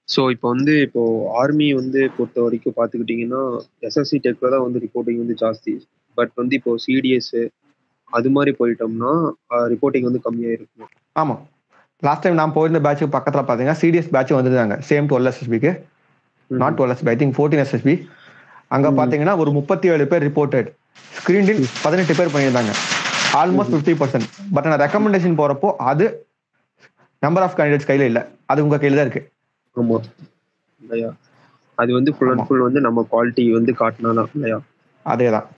So இப்போ வந்து இப்போ ஆர்மி வந்து பொறுத்த வரைக்கும் பார்த்துக்கிட்டிங்கன்னா எஸ்எஸ்சி டெக்கில் தான் வந்து ரிப்போர்ட்டிங் வந்து ஜாஸ்தி பட் வந்து இப்போ சிடிஎஸ் அது மாதிரி போயிட்டோம்னா ரிப்போர்ட்டிங் வந்து கம்மியாக இருக்கும் ஆமா லாஸ்ட் டைம் நான் போயிருந்த பேட்சுக்கு பக்கத்துல பாத்தீங்கன்னா சிடிஎஸ் பேட்ச் வந்துருந்தாங்க சேம் டுவெல் எஸ்எஸ்பிக்கு not twelve SSB I think fourteen SSB அங்க ம். பாத்தீங்கன்னா ஒரு முப்பத்தி ஏழு பேர் ரிப்போர்ட்டட் ஸ்கிரீனில் பதினெட்டு பேர் பண்ணியிருந்தாங்க ஆல்மோஸ்ட் ஃபிஃப்டி பர்சன்ட் பட் நான் ரெக்கமெண்டேஷன் போறப்போ அது நம்பர் ஆஃப் கேண்டிடேட்ஸ் கையில இல்ல அது உங்க கையில தான் இருக்கு ஆமாம் இல்லையா அது வந்து ஃபுல் அண்ட் ஆமா. ஃபுல் வந்து நம்ம குவாலிட்டி வந்து காட்டினா தான் இல்லையா அதே தான்